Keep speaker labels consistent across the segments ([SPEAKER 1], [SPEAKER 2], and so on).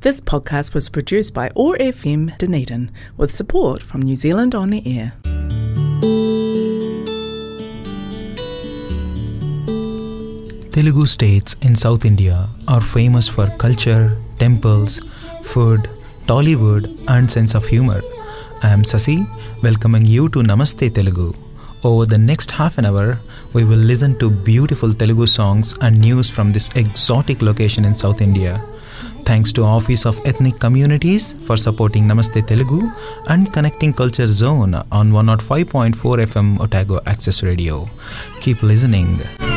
[SPEAKER 1] This podcast was produced by ORFM Dunedin with support from New Zealand On the Air.
[SPEAKER 2] Telugu states in South India are famous for culture, temples, food, Tollywood, and sense of humor. I am Sasi, welcoming you to Namaste Telugu. Over the next half an hour, we will listen to beautiful Telugu songs and news from this exotic location in South India. Thanks to Office of Ethnic Communities for supporting Namaste Telugu and connecting Culture Zone on 105.4 FM Otago Access Radio. Keep listening.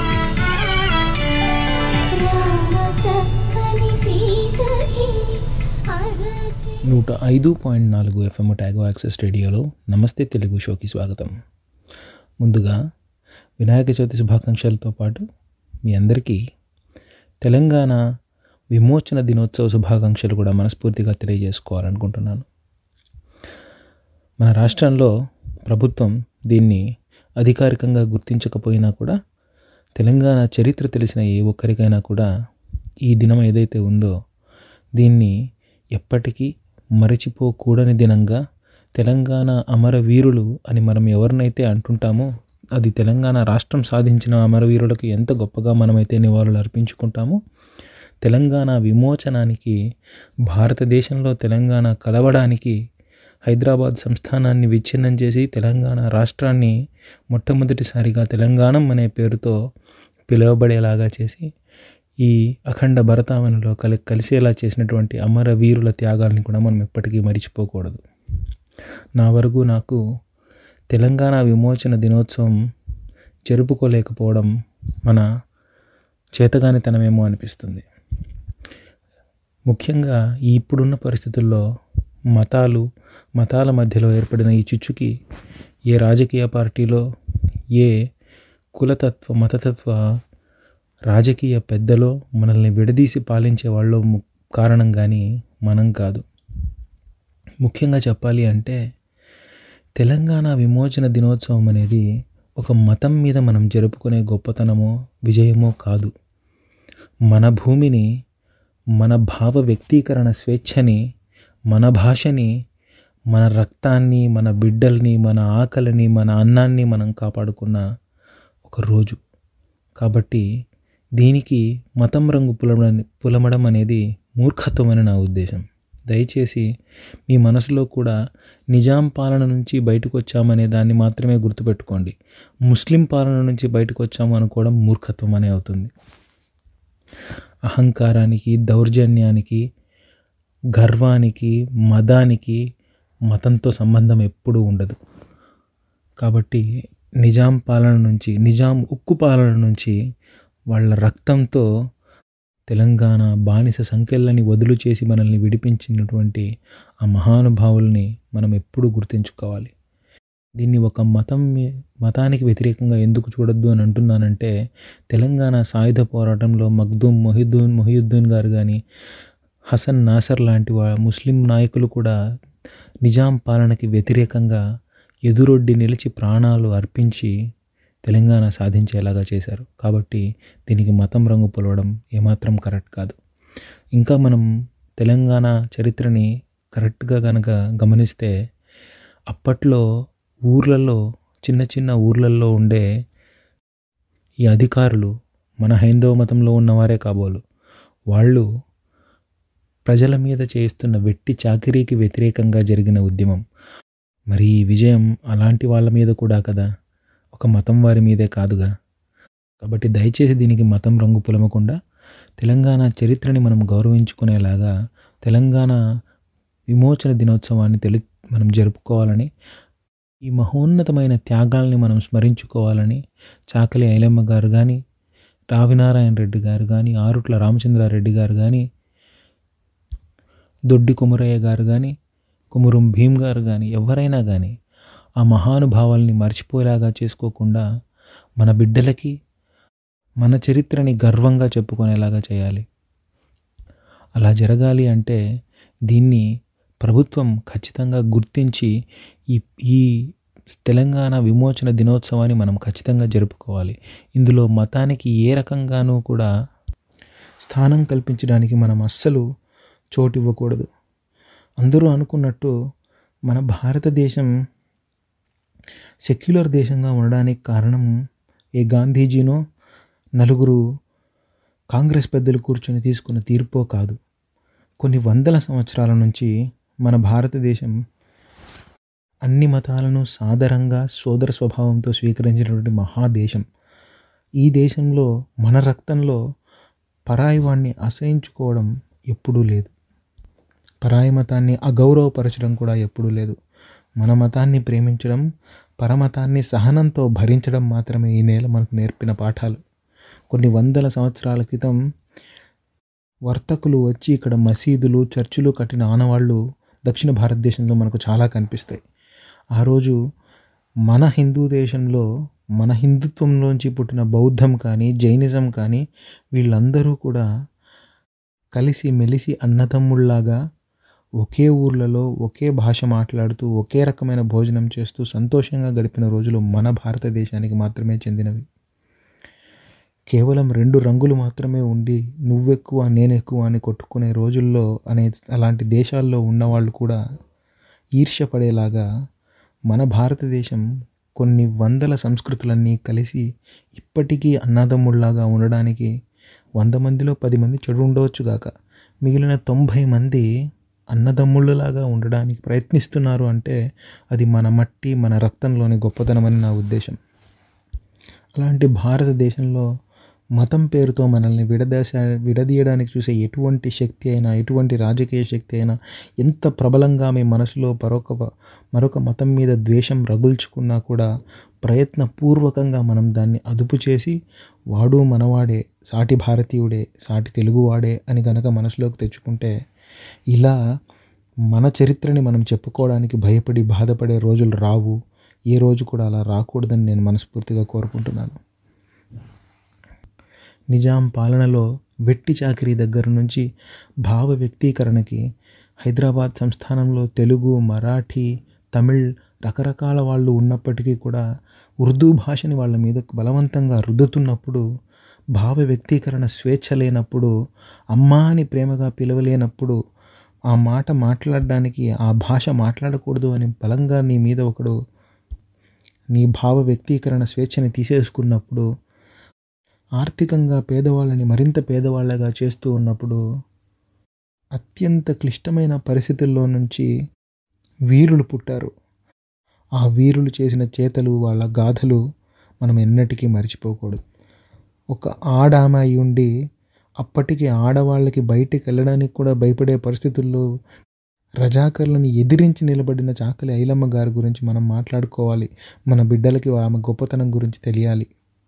[SPEAKER 3] చక్కని సీతకి అరచి
[SPEAKER 2] నూట ఐదు point నాలుగు FM ట్యాగో access రేడియోలో నమస్తే తెలుగు షోకి స్వాగతం ముందుగా వినాయక చవితి శుభాకాంక్షలతో పాటు మీ అందరికీ తెలంగాణ విమోచన దినోత్సవ శుభాకాంక్షలు కూడా మనస్ఫూర్తిగా తెలియజేసుకోవాలనుకుంటున్నాను మన రాష్ట్రంలో ప్రభుత్వం దీన్ని అధికారికంగా గుర్తించకపోయినా కూడా తెలంగాణ చరిత్ర తెలిసిన ఏ ఒక్కరికైనా కూడా ఈ దినం ఏదైతే ఉందో దీన్ని ఎప్పటికీ మరచిపోకూడని దినంగా తెలంగాణ అమరవీరులు అని మనం ఎవరినైతే అంటుంటామో అది తెలంగాణ రాష్ట్రం సాధించిన అమరవీరులకు ఎంత గొప్పగా మనమైతే నివాళులు అర్పించుకుంటామో తెలంగాణ విమోచనానికి భారతదేశంలో తెలంగాణ కలవడానికి హైదరాబాద్ సంస్థానాన్ని విచ్ఛిన్నం చేసి తెలంగాణ రాష్ట్రాన్ని మొట్టమొదటిసారిగా తెలంగాణం అనే పేరుతో పిలువబడేలాగా చేసి ఈ అఖండ భరతావనిలో కలి కలిసేలా చేసినటువంటి అమరవీరుల త్యాగాల్ని కూడా మనం ఎప్పటికీ మరిచిపోకూడదు నా వరకు నాకు తెలంగాణ విమోచన దినోత్సవం జరుపుకోలేకపోవడం మన చేతగానితనమేమో అనిపిస్తుంది ముఖ్యంగా ఈ ఇప్పుడున్న పరిస్థితుల్లో మతాలు మతాల మధ్యలో ఏర్పడిన ఈ చిచ్చుకి ఏ రాజకీయ పార్టీలో ఏ కులతత్వ మతతత్వ రాజకీయ పెద్దలో మనల్ని విడదీసి పాలించే వాళ్ళు ము- కారణం కానీ మనం కాదు ముఖ్యంగా చెప్పాలి అంటే తెలంగాణ విమోచన దినోత్సవం అనేది ఒక మతం మీద మనం జరుపుకునే గొప్పతనమో విజయమో కాదు మన భూమిని మన భావ వ్యక్తీకరణ స్వేచ్ఛని మన భాషని మన రక్తాన్ని మన బిడ్డల్ని మన ఆకలిని మన అన్నాన్ని మనం కాపాడుకున్న ఒక రోజు కాబట్టి దీనికి మతం రంగు పులమడం పులమడం అనేది మూర్ఖత్వం అని నా ఉద్దేశం దయచేసి మీ మనసులో కూడా నిజాం పాలన నుంచి బయటకు వచ్చామనే దాన్ని మాత్రమే గుర్తుపెట్టుకోండి ముస్లిం పాలన నుంచి బయటకు వచ్చాము అనుకోవడం మూర్ఖత్వం అనే అవుతుంది అహంకారానికి దౌర్జన్యానికి గర్వానికి మదానికి మతంతో సంబంధం ఎప్పుడూ ఉండదు కాబట్టి నిజాం పాలన నుంచి నిజాం ఉక్కు పాలన నుంచి వాళ్ళ రక్తంతో తెలంగాణ బానిస సంఖ్యలని వదులు చేసి మనల్ని విడిపించినటువంటి ఆ మహానుభావుల్ని మనం ఎప్పుడూ గుర్తుంచుకోవాలి దీన్ని ఒక మతం మీ- మతానికి వ్యతిరేకంగా ఎందుకు చూడొద్దు అని అంటున్నానంటే తెలంగాణ సాయుధ పోరాటంలో మగ్దూమ్ మొహిద్దూన్ మొహియుద్దీన్ గారు కానీ హసన్ నాసర్ లాంటి వా ముస్లిం నాయకులు కూడా నిజాం పాలనకి వ్యతిరేకంగా ఎదురొడ్డి నిలిచి ప్రాణాలు అర్పించి తెలంగాణ సాధించేలాగా చేశారు కాబట్టి దీనికి మతం రంగు పొలవడం ఏమాత్రం కరెక్ట్ కాదు ఇంకా మనం తెలంగాణ చరిత్రని కరెక్ట్గా కనుక గమనిస్తే అప్పట్లో ఊర్లలో చిన్న చిన్న ఊర్లలో ఉండే ఈ అధికారులు మన హైందవ మతంలో ఉన్నవారే కాబోలు వాళ్ళు ప్రజల మీద చేస్తున్న వెట్టి చాకిరీకి వ్యతిరేకంగా జరిగిన ఉద్యమం మరి ఈ విజయం అలాంటి వాళ్ళ మీద కూడా కదా ఒక మతం వారి మీదే కాదుగా కాబట్టి దయచేసి దీనికి మతం రంగు పులమకుండా తెలంగాణ చరిత్రని మనం గౌరవించుకునేలాగా తెలంగాణ విమోచన దినోత్సవాన్ని తెలి మనం జరుపుకోవాలని ఈ మహోన్నతమైన త్యాగాల్ని మనం స్మరించుకోవాలని చాకలి ఐలమ్మ గారు కానీ రావినారాయణ రెడ్డి గారు కానీ ఆరుట్ల రామచంద్రారెడ్డి గారు కానీ దొడ్డి కుమరయ్య గారు కానీ కుమురం భీమ్ గారు కానీ ఎవరైనా కానీ ఆ మహానుభావాల్ని మర్చిపోయేలాగా చేసుకోకుండా మన బిడ్డలకి మన చరిత్రని గర్వంగా చెప్పుకునేలాగా చేయాలి అలా జరగాలి అంటే దీన్ని ప్రభుత్వం ఖచ్చితంగా గుర్తించి ఈ ఈ తెలంగాణ విమోచన దినోత్సవాన్ని మనం ఖచ్చితంగా జరుపుకోవాలి ఇందులో మతానికి ఏ రకంగానూ కూడా స్థానం కల్పించడానికి మనం అస్సలు చోటు ఇవ్వకూడదు అందరూ అనుకున్నట్టు మన భారతదేశం సెక్యులర్ దేశంగా ఉండడానికి కారణం ఏ గాంధీజీనో నలుగురు కాంగ్రెస్ పెద్దలు కూర్చొని తీసుకున్న తీర్పో కాదు కొన్ని వందల సంవత్సరాల నుంచి మన భారతదేశం అన్ని మతాలను సాదరంగా సోదర స్వభావంతో స్వీకరించినటువంటి మహాదేశం ఈ దేశంలో మన రక్తంలో పరాయి వాణ్ణి అసహించుకోవడం ఎప్పుడూ లేదు పరాయి మతాన్ని అగౌరవపరచడం కూడా ఎప్పుడూ లేదు మన మతాన్ని ప్రేమించడం పరమతాన్ని సహనంతో భరించడం మాత్రమే ఈ నేల మనకు నేర్పిన పాఠాలు కొన్ని వందల సంవత్సరాల క్రితం వర్తకులు వచ్చి ఇక్కడ మసీదులు చర్చిలు కట్టిన ఆనవాళ్ళు దక్షిణ భారతదేశంలో మనకు చాలా కనిపిస్తాయి ఆ రోజు మన హిందూ దేశంలో మన హిందుత్వంలోంచి పుట్టిన బౌద్ధం కానీ జైనిజం కానీ వీళ్ళందరూ కూడా కలిసి మెలిసి అన్నదమ్ముళ్లాగా ఒకే ఊర్లలో ఒకే భాష మాట్లాడుతూ ఒకే రకమైన భోజనం చేస్తూ సంతోషంగా గడిపిన రోజులు మన భారతదేశానికి మాత్రమే చెందినవి కేవలం రెండు రంగులు మాత్రమే ఉండి నువ్వెక్కువ నేనెక్కువ అని కొట్టుకునే రోజుల్లో అనే అలాంటి దేశాల్లో ఉన్నవాళ్ళు కూడా ఈర్ష్యపడేలాగా మన భారతదేశం కొన్ని వందల సంస్కృతులన్నీ కలిసి ఇప్పటికీ అన్నదమ్ముళ్లాగా ఉండడానికి వంద మందిలో పది మంది చెడు ఉండవచ్చు గాక మిగిలిన తొంభై మంది అన్నదమ్ముళ్ళలాగా ఉండడానికి ప్రయత్నిస్తున్నారు అంటే అది మన మట్టి మన రక్తంలోని గొప్పతనమని నా ఉద్దేశం అలాంటి భారతదేశంలో మతం పేరుతో మనల్ని విడదశ విడదీయడానికి చూసే ఎటువంటి శక్తి అయినా ఎటువంటి రాజకీయ శక్తి అయినా ఎంత ప్రబలంగా మీ మనసులో మరొక మరొక మతం మీద ద్వేషం రగుల్చుకున్నా కూడా ప్రయత్నపూర్వకంగా మనం దాన్ని అదుపు చేసి వాడు మనవాడే సాటి భారతీయుడే సాటి తెలుగువాడే అని గనక మనసులోకి తెచ్చుకుంటే ఇలా మన చరిత్రని మనం చెప్పుకోవడానికి భయపడి బాధపడే రోజులు రావు ఏ రోజు కూడా అలా రాకూడదని నేను మనస్ఫూర్తిగా కోరుకుంటున్నాను నిజాం పాలనలో వెట్టి చాకిరీ దగ్గర నుంచి భావ వ్యక్తీకరణకి హైదరాబాద్ సంస్థానంలో తెలుగు మరాఠీ తమిళ్ రకరకాల వాళ్ళు ఉన్నప్పటికీ కూడా ఉర్దూ భాషని వాళ్ళ మీద బలవంతంగా రుద్దుతున్నప్పుడు భావ వ్యక్తీకరణ స్వేచ్ఛ లేనప్పుడు అమ్మా అని ప్రేమగా పిలవలేనప్పుడు ఆ మాట మాట్లాడడానికి ఆ భాష మాట్లాడకూడదు అని బలంగా నీ మీద ఒకడు నీ భావ వ్యక్తీకరణ స్వేచ్ఛని తీసేసుకున్నప్పుడు ఆర్థికంగా పేదవాళ్ళని మరింత పేదవాళ్ళగా చేస్తూ ఉన్నప్పుడు అత్యంత క్లిష్టమైన పరిస్థితుల్లో నుంచి వీరులు పుట్టారు ఆ వీరులు చేసిన చేతలు వాళ్ళ గాథలు మనం ఎన్నటికీ మర్చిపోకూడదు ఒక ఆడామ అయి ఉండి అప్పటికి ఆడవాళ్ళకి బయటికి వెళ్ళడానికి కూడా భయపడే పరిస్థితుల్లో రజాకర్లను ఎదిరించి నిలబడిన చాకలి ఐలమ్మ గారి గురించి మనం మాట్లాడుకోవాలి మన బిడ్డలకి ఆమె గొప్పతనం గురించి తెలియాలి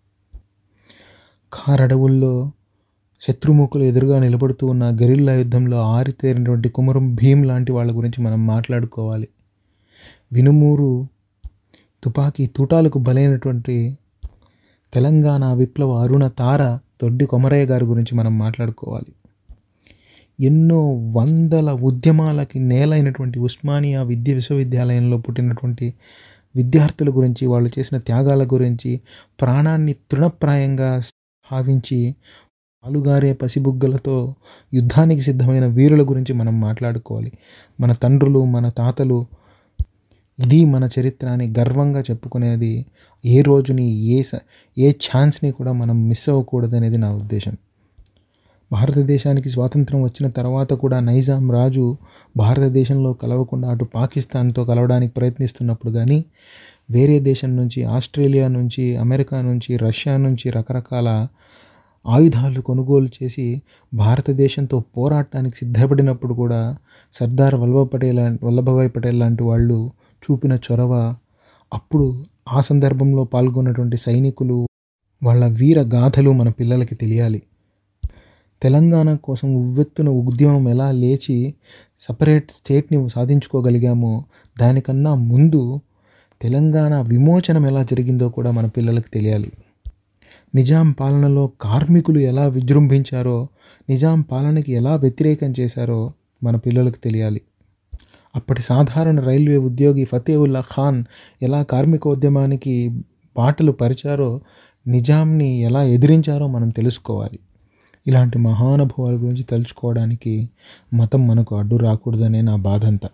[SPEAKER 2] కారడవుల్లో శత్రుముఖులు ఎదురుగా నిలబడుతూ ఉన్న గెరిల్లా యుద్ధంలో ఆరితేరినటువంటి కుమరం భీం లాంటి వాళ్ళ గురించి మనం మాట్లాడుకోవాలి వినుమూరు తుపాకీ తూటాలకు బలైనటువంటి తెలంగాణ విప్లవ అరుణ తార దొడ్డి కొమరయ్య గారి గురించి మనం మాట్లాడుకోవాలి ఎన్నో వందల ఉద్యమాలకి నేలైనటువంటి ఉస్మానియా విద్య విశ్వవిద్యాలయంలో పుట్టినటువంటి విద్యార్థుల గురించి వాళ్ళు చేసిన త్యాగాల గురించి ప్రాణాన్ని తృణప్రాయంగా భావించి పాలుగారే పసిబుగ్గలతో యుద్ధానికి సిద్ధమైన వీరుల గురించి మనం మాట్లాడుకోవాలి మన తండ్రులు మన తాతలు ఇది మన చరిత్ర అని గర్వంగా చెప్పుకునేది ఏ రోజుని ఏ స ఏ ఛాన్స్ని కూడా మనం మిస్ అవ్వకూడదు అనేది నా ఉద్దేశం భారతదేశానికి స్వాతంత్రం వచ్చిన తర్వాత కూడా నైజాం రాజు భారతదేశంలో కలవకుండా అటు పాకిస్తాన్తో కలవడానికి ప్రయత్నిస్తున్నప్పుడు కానీ వేరే దేశం నుంచి ఆస్ట్రేలియా నుంచి అమెరికా నుంచి రష్యా నుంచి రకరకాల ఆయుధాలు కొనుగోలు చేసి భారతదేశంతో పోరాటానికి సిద్ధపడినప్పుడు కూడా సర్దార్ వల్లభ పటేల్ వల్లభభాయ్ పటేల్ లాంటి వాళ్ళు చూపిన చొరవ అప్పుడు ఆ సందర్భంలో పాల్గొన్నటువంటి సైనికులు వాళ్ళ వీర గాథలు మన పిల్లలకి తెలియాలి తెలంగాణ కోసం ఉవ్వెత్తున ఉద్యమం ఎలా లేచి సపరేట్ స్టేట్ని సాధించుకోగలిగామో దానికన్నా ముందు తెలంగాణ విమోచనం ఎలా జరిగిందో కూడా మన పిల్లలకు తెలియాలి నిజాం పాలనలో కార్మికులు ఎలా విజృంభించారో నిజాం పాలనకి ఎలా వ్యతిరేకం చేశారో మన పిల్లలకు తెలియాలి అప్పటి సాధారణ రైల్వే ఉద్యోగి ఫతేవుల్లా ఖాన్ ఎలా కార్మికోద్యమానికి బాటలు పరిచారో నిజాంని ఎలా ఎదిరించారో మనం తెలుసుకోవాలి ఇలాంటి మహానుభావుల గురించి తలుచుకోవడానికి మతం మనకు అడ్డు రాకూడదనే నా బాధ అంతా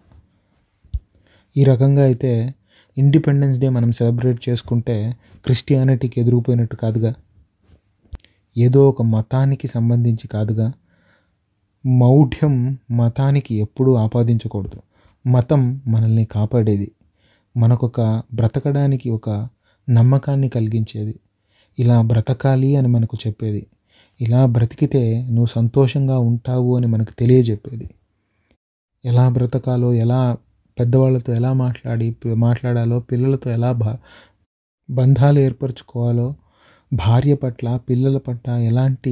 [SPEAKER 2] ఈ రకంగా అయితే ఇండిపెండెన్స్ డే మనం సెలబ్రేట్ చేసుకుంటే క్రిస్టియానిటీకి ఎదురుపోయినట్టు కాదుగా ఏదో ఒక మతానికి సంబంధించి కాదుగా మౌఢ్యం మతానికి ఎప్పుడూ ఆపాదించకూడదు మతం మనల్ని కాపాడేది మనకొక బ్రతకడానికి ఒక నమ్మకాన్ని కలిగించేది ఇలా బ్రతకాలి అని మనకు చెప్పేది ఇలా బ్రతికితే నువ్వు సంతోషంగా ఉంటావు అని మనకు తెలియజెప్పేది ఎలా బ్రతకాలో ఎలా పెద్దవాళ్ళతో ఎలా మాట్లాడి మాట్లాడాలో పిల్లలతో ఎలా బా బంధాలు ఏర్పరచుకోవాలో భార్య పట్ల పిల్లల పట్ల ఎలాంటి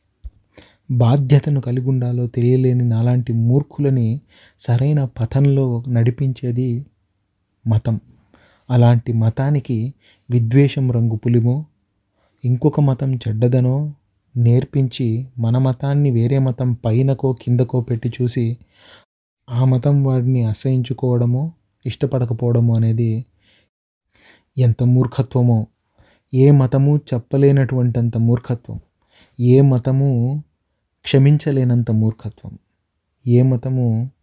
[SPEAKER 2] బాధ్యతను కలిగి ఉండాలో తెలియలేని నాలాంటి మూర్ఖులని సరైన పథంలో నడిపించేది మతం అలాంటి మతానికి విద్వేషం రంగు పులిమో ఇంకొక మతం చెడ్డదనో నేర్పించి మన మతాన్ని వేరే మతం పైనకో కిందకో పెట్టి చూసి ఆ మతం వాడిని అసహించుకోవడమో ఇష్టపడకపోవడమో అనేది ఎంత మూర్ఖత్వమో ఏ మతము చెప్పలేనటువంటంత మూర్ఖత్వం ఏ మతము క్షమించలేనంత మూర్ఖత్వం ఏ మతము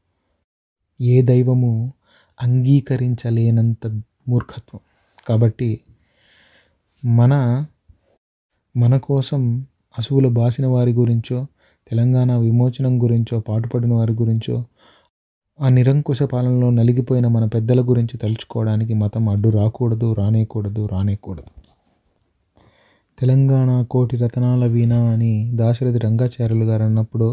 [SPEAKER 2] ఏ దైవము అంగీకరించలేనంత మూర్ఖత్వం కాబట్టి మన మన కోసం అసువులు బాసిన వారి గురించో తెలంగాణ విమోచనం గురించో పాటుపడిన వారి గురించో ఆ నిరంకుశ పాలనలో నలిగిపోయిన మన పెద్దల గురించి తలుచుకోవడానికి మతం అడ్డు రాకూడదు రానేకూడదు రానేకూడదు తెలంగాణ కోటి రతనాల వీణ అని దాశరథి రంగాచార్యులు గారు అన్నప్పుడు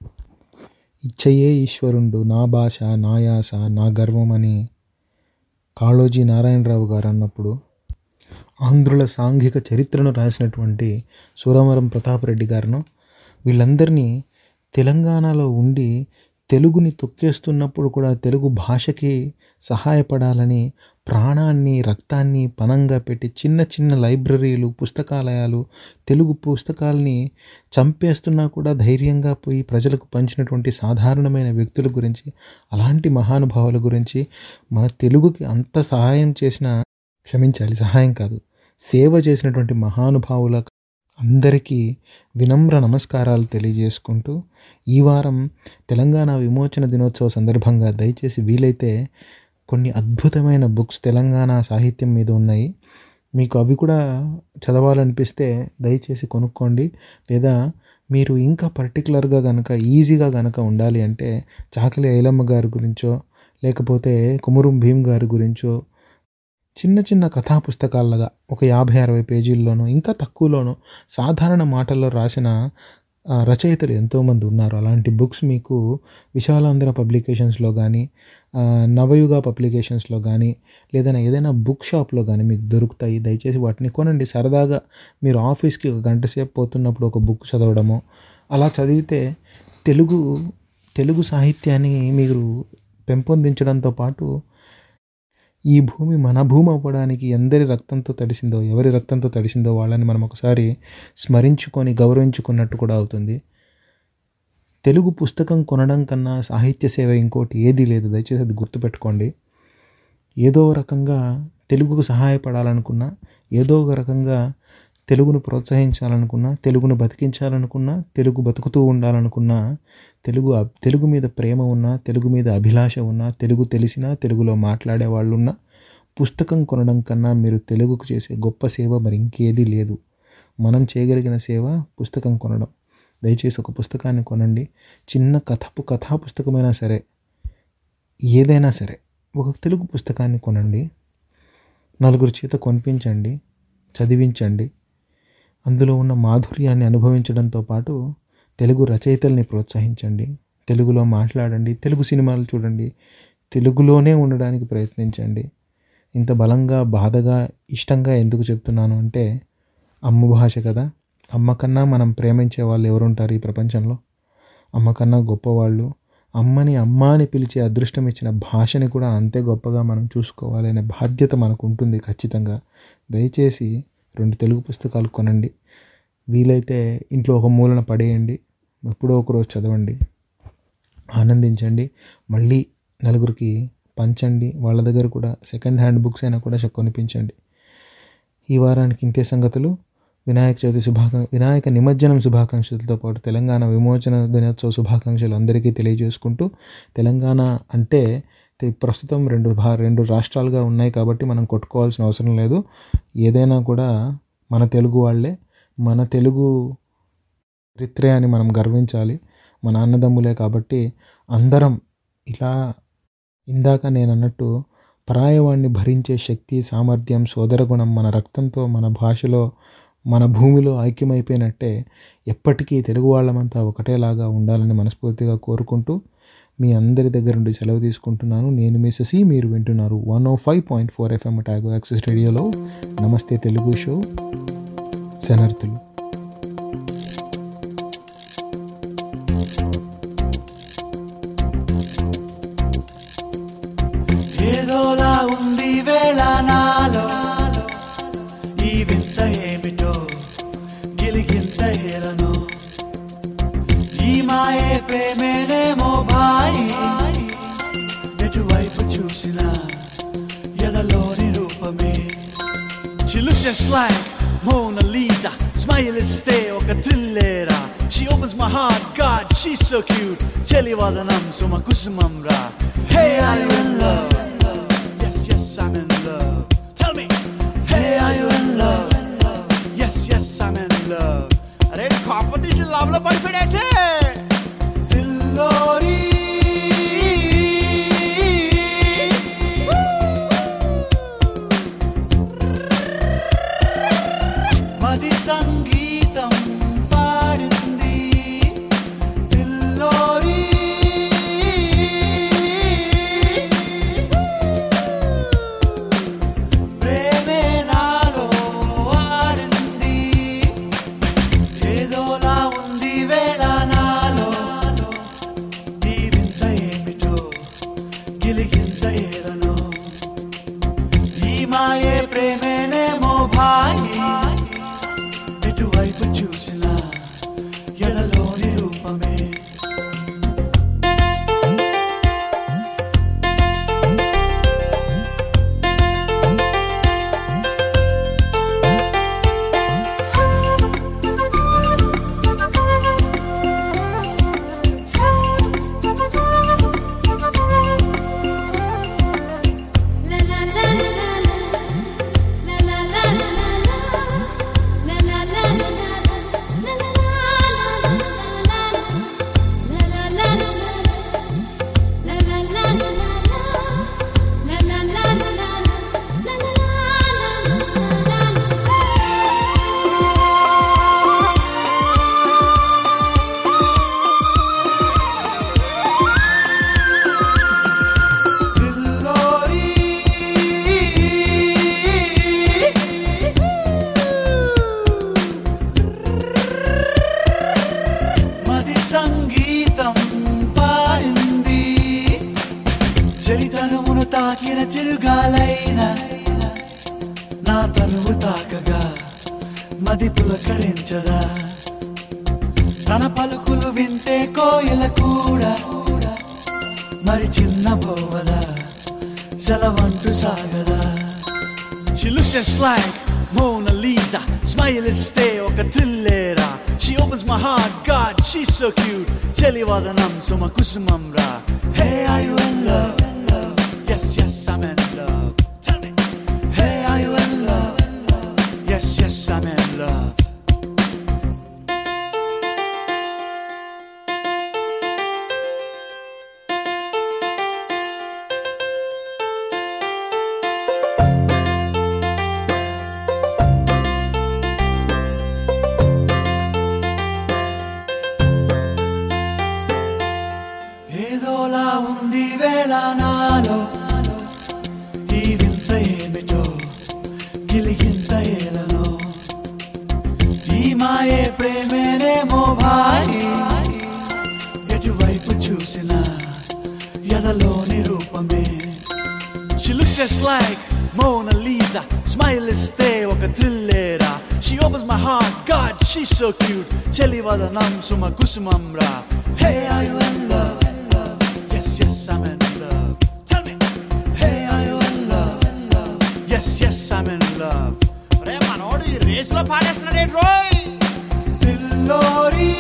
[SPEAKER 2] ఇచ్చయే ఈశ్వరుండు నా భాష నా యాస నా గర్వం అని కాళోజీ నారాయణరావు గారు అన్నప్పుడు ఆంధ్రుల సాంఘిక చరిత్రను రాసినటువంటి సూరవరం ప్రతాపరెడ్డి గారును వీళ్ళందరినీ తెలంగాణలో ఉండి తెలుగుని తొక్కేస్తున్నప్పుడు కూడా తెలుగు భాషకి సహాయపడాలని ప్రాణాన్ని రక్తాన్ని పనంగా పెట్టి చిన్న చిన్న లైబ్రరీలు పుస్తకాలయాలు తెలుగు పుస్తకాలని చంపేస్తున్నా కూడా ధైర్యంగా పోయి ప్రజలకు పంచినటువంటి సాధారణమైన వ్యక్తుల గురించి అలాంటి మహానుభావుల గురించి మన తెలుగుకి అంత సహాయం చేసిన క్షమించాలి సహాయం కాదు సేవ చేసినటువంటి మహానుభావుల అందరికీ వినమ్ర నమస్కారాలు తెలియజేసుకుంటూ ఈ వారం తెలంగాణ విమోచన దినోత్సవ సందర్భంగా దయచేసి వీలైతే కొన్ని అద్భుతమైన బుక్స్ తెలంగాణ సాహిత్యం మీద ఉన్నాయి మీకు అవి కూడా చదవాలనిపిస్తే దయచేసి కొనుక్కోండి లేదా మీరు ఇంకా పర్టికులర్గా కనుక ఈజీగా కనుక ఉండాలి అంటే చాకలి ఐలమ్మ గారి గురించో లేకపోతే కుమురం భీమ్ గారి గురించో చిన్న చిన్న కథా పుస్తకాలుగా ఒక యాభై అరవై పేజీల్లోనో ఇంకా తక్కువలోనో సాధారణ మాటల్లో రాసిన ఆ, రచయితలు ఎంతోమంది ఉన్నారు అలాంటి బుక్స్ మీకు విశాలాంధ్ర పబ్లికేషన్స్లో కానీ ఆ, నవయుగ పబ్లికేషన్స్లో కానీ లేదా ఏదైనా బుక్ షాప్లో కానీ మీకు దొరుకుతాయి దయచేసి వాటిని కొనండి సరదాగా మీరు ఆఫీస్కి ఒక గంట సేపు పోతున్నప్పుడు ఒక బుక్ చదవడము అలా చదివితే తెలుగు తెలుగు సాహిత్యాన్ని మీరు పెంపొందించడంతో పాటు ఈ భూమి మన భూమి అవ్వడానికి ఎందరి రక్తంతో తడిసిందో ఎవరి రక్తంతో తడిసిందో వాళ్ళని మనం ఒకసారి స్మరించుకొని గౌరవించుకున్నట్టు కూడా అవుతుంది తెలుగు పుస్తకం కొనడం కన్నా సాహిత్య సేవ ఇంకోటి ఏదీ లేదు దయచేసి అది గుర్తుపెట్టుకోండి ఏదో రకంగా తెలుగుకు సహాయపడాలనుకున్నా ఏదో ఒక రకంగా తెలుగును ప్రోత్సహించాలనుకున్నా తెలుగును బతికించాలనుకున్నా తెలుగు బతుకుతూ ఉండాలనుకున్నా తెలుగు అబ్- తెలుగు మీద ప్రేమ ఉన్నా తెలుగు మీద అభిలాష ఉన్నా తెలుగు తెలిసినా తెలుగులో మాట్లాడే వాళ్ళు ఉన్నా పుస్తకం కొనడం కన్నా మీరు తెలుగుకు చేసే గొప్ప సేవ మరి ఇంకేదీ లేదు మనం చేయగలిగిన సేవ పుస్తకం కొనడం దయచేసి ఒక పుస్తకాన్ని కొనండి చిన్న కథపు కథా పుస్తకమైనా సరే ఏదైనా సరే ఒక తెలుగు పుస్తకాన్ని కొనండి నలుగురు చేత కొనిపించండి చదివించండి అందులో ఉన్న మాధుర్యాన్ని అనుభవించడంతో పాటు తెలుగు రచయితల్ని ప్రోత్సహించండి తెలుగులో మాట్లాడండి తెలుగు సినిమాలు చూడండి తెలుగులోనే ఉండడానికి ప్రయత్నించండి ఇంత బలంగా బాధగా ఇష్టంగా ఎందుకు చెప్తున్నాను అంటే అమ్మ భాష కదా అమ్మ కన్నా మనం ప్రేమించే వాళ్ళు ఎవరుంటారు ఈ ప్రపంచంలో అమ్మ కన్నా గొప్పవాళ్ళు అమ్మని అమ్మ అని పిలిచే అదృష్టం ఇచ్చిన భాషని కూడా అంతే గొప్పగా మనం చూసుకోవాలి అనే బాధ్యత మనకు ఉంటుంది ఖచ్చితంగా దయచేసి రెండు తెలుగు పుస్తకాలు కొనండి వీలైతే ఇంట్లో ఒక మూలన పడేయండి ఎప్పుడో ఒకరోజు చదవండి ఆనందించండి మళ్ళీ నలుగురికి పంచండి వాళ్ళ దగ్గర కూడా సెకండ్ హ్యాండ్ బుక్స్ అయినా కూడా కొనిపించండి ఈ వారానికి ఇంతే సంగతులు వినాయక చవితి శుభాకాంక్ష వినాయక నిమజ్జనం శుభాకాంక్షలతో పాటు తెలంగాణ విమోచన దినోత్సవ శుభాకాంక్షలు అందరికీ తెలియజేసుకుంటూ తెలంగాణ అంటే తె- ప్రస్తుతం రెండు భా రెండు రాష్ట్రాలుగా ఉన్నాయి కాబట్టి మనం కొట్టుకోవాల్సిన అవసరం లేదు ఏదైనా కూడా మన తెలుగు వాళ్ళే మన తెలుగు చరిత్రే మనం గర్వించాలి మన అన్నదమ్ములే కాబట్టి అందరం ఇలా ఇందాక నేను అన్నట్టు పరాయవాణ్ణి భరించే శక్తి సామర్థ్యం సోదరగుణం మన రక్తంతో మన భాషలో మన భూమిలో ఐక్యమైపోయినట్టే ఎప్పటికీ తెలుగు వాళ్ళమంతా ఒకటేలాగా ఉండాలని మనస్ఫూర్తిగా కోరుకుంటూ మీ అందరి దగ్గర నుండి సెలవు తీసుకుంటున్నాను నేను మీ శశి మీరు వింటున్నారు one o five point four FM ట్యాగో యాక్సెస్ రేడియోలో నమస్తే తెలుగు షో శనర్థులు
[SPEAKER 4] ఏదోలా ఉంది వేళ నాలో ఈ వింత ఏమిటో గిలిగింత ఏలను ఈ మాయే ప్రేమేనేమో భాయి ఎటువైపు చూసినా ఎదలోని రూపమే She looks just like Mona Lisa. Smile is stay ఒక thrillera. She opens my heart, God, she's so cute. చెలివాదనం Suma కుసుమం రా. Hey, are you in love? Yes, yes, I'm in love. Tell me. Hey, are you in love? Yes, yes, I'm in love. అరే competition love లో పడిపోయాటే దిల్లోరీ మది సంగీతం పాడింది దిల్లోరీ ప్రేమే నాలో ఆడింది ఏదోలా ఉంది వేళ నాలో ఈ వింత ఏమిటో గిలిగింత ఏదనో ఈ మాయే ప్రేమేనేమో భాయి ఎటువైపు చూసినా ఎడలోని రూపమే దిల్లోరీ మది సంగీతం పాడింది చరితనమును తాకిన చిరుగాలైన నా తనువు తాకగా మది పులకరించదా తన పలుకులు వింటే కోయిల కూడా మరి చిన్న బోవదా సెలవంటూ సాగదా She looks just like Mona Lisa. Smile is stay ఒక thrillera. She opens my heart, God, she's so cute. చెలివాదనం Suma కుసుమం రా. Hey, are you in love? Yes, yes, I'm in love. Tell me. Hey, are you in love? Yes, yes, I'm in love. ఏదోలా ఉంది వేళ నాలో ఈ వింత ఏమిటో గిలిగింత ఏలలో ఈ మాయే ప్రేమేనేమో భాయి ఎటువైపు చూసినా ఎదలోని రూపమే She looks just like Mona Lisa. Smile is stay ఒక thrillera. She opens my heart, God, she's so cute. చెలివదనం Suma కుసుమం రా. Hey, are you in love? Yes, yes, I'm in love. Tell me. Hey, are you in love? Yes, yes, I'm in love. రే మనోడు ఈ రే
[SPEAKER 5] బేస్లో పాడేస్తున్నాడే రోయ్
[SPEAKER 4] దిల్లోరీ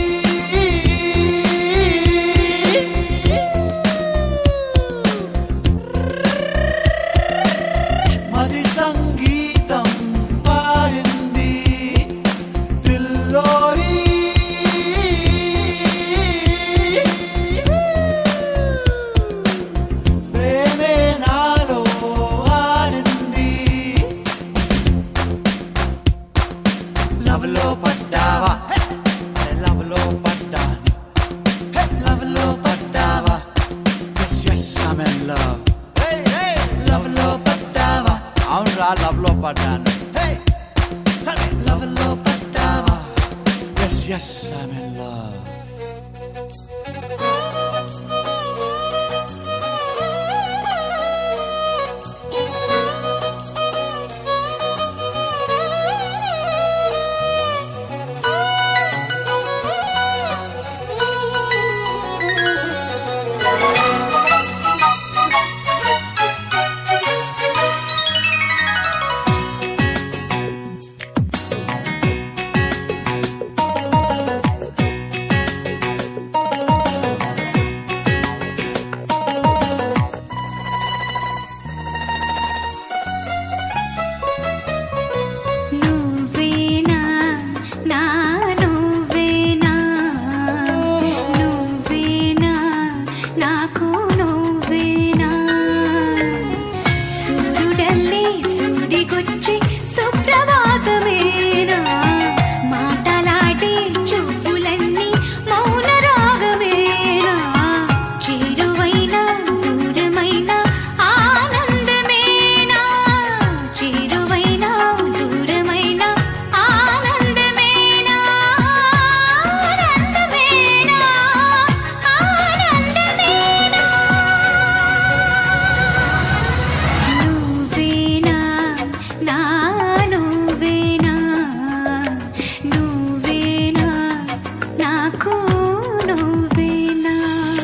[SPEAKER 4] మది సంగీతం పాడింది దిల్లోరీ ప్రేమే నాలో ఆడింది లవ్ లో పడ్డావా లవ్ లో పడ్డాను లవ్ లో పడ్డావా yes yes I'm in love love లో పడ్డావా
[SPEAKER 5] అవునరా లవ్ లో పడ్డాను
[SPEAKER 4] లవ్ లో పడ్డావా yes yes I'm in love
[SPEAKER 3] నువ్వేనా నా నువ్వేనా నువ్వేనా నాకు నువ్వేనా సూర్యుడల్లే సూదికొచ్చి సుప్రభాతమేనా మాటలాడి చూపులన్నీ మౌన రాగమేనా చేరువైన దూరమైన ఆనందమేనా చేరువైన దూరమైన ఆనందమేనా ఆనందమేనా ఆనందమేనా నువ్వేనా నా నువ్వేనా నువ్వేనా నాకు నువ్వేనా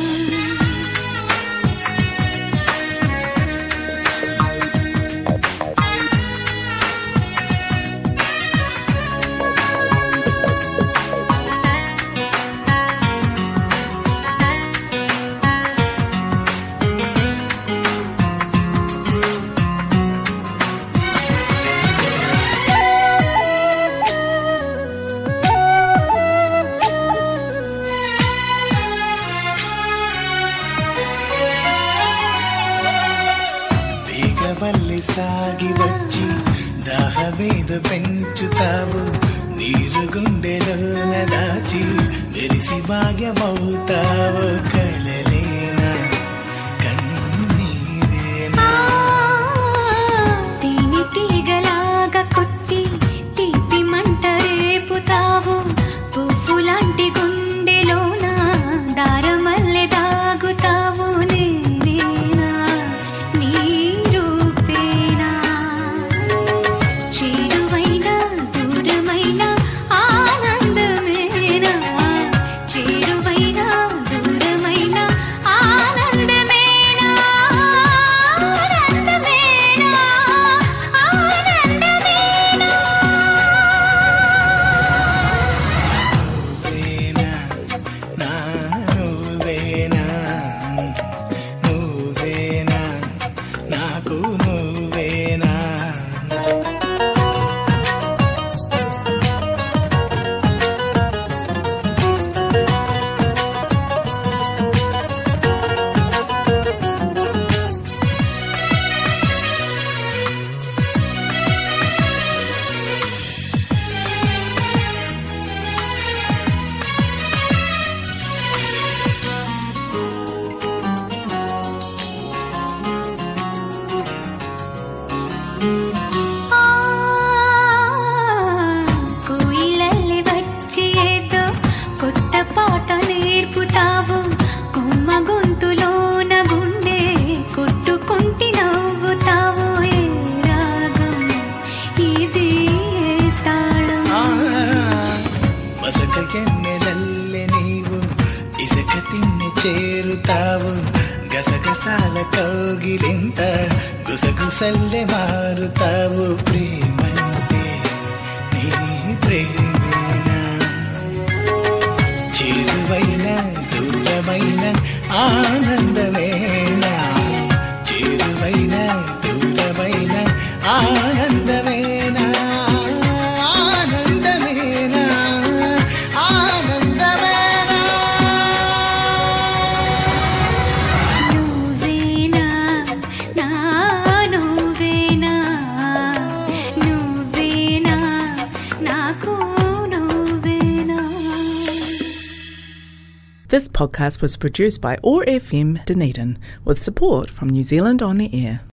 [SPEAKER 4] వేగవల్లి సాగి వచ్చి దాహమేద పెంచుతావు నీరు గుండెలోన దాచి మెరిసి భాగ్యమవుతావు కలలేనా కన్నీరేనా
[SPEAKER 3] తేనె తీగలాగా కొట్టి తీపి మంట రేపుతావు పువ్వులాంటి గుండెలోన దారమల్లె దాగుతావు నేనేనా నీ రూపేనా చేరువైన దూరమైన ఆనందమేనా చేరువైన దూరమైన ఆనందమేనా ఆనందమేనా ఆనందమేనా
[SPEAKER 4] నువ్వేనా నా నువ్వేనా నువ్వేనా నాకు నువ్వేనా
[SPEAKER 3] ఆ కోయిలల్లి వచ్చి ఏదో కొత్త పాట నేర్పుతావు కొమ్మ గొంతులోన గుండె కొట్టుకుంటి నవ్వుతావు ఏ రాగం ఇది ఏ తాళం
[SPEAKER 4] మసక ఎన్నెలల్లె నీవు ఇసక తిన్నె చేరుతావు గసగసాల కౌగిలింత గుసగుసల్లె మారుతావు ప్రేమంటే
[SPEAKER 6] నీ ప్రేమేనా చేరువైన దూరమైన ఆనందమేనా చేరువైన దూరమైన ఆనందమేనా ఆనందమేనా ఆనందమేనా
[SPEAKER 3] నువ్వేనా నా నువ్వేనా నువ్వేనా నాకు నువ్వేనా
[SPEAKER 1] This podcast was produced by OAR FM Dunedin with support from New Zealand On the Air.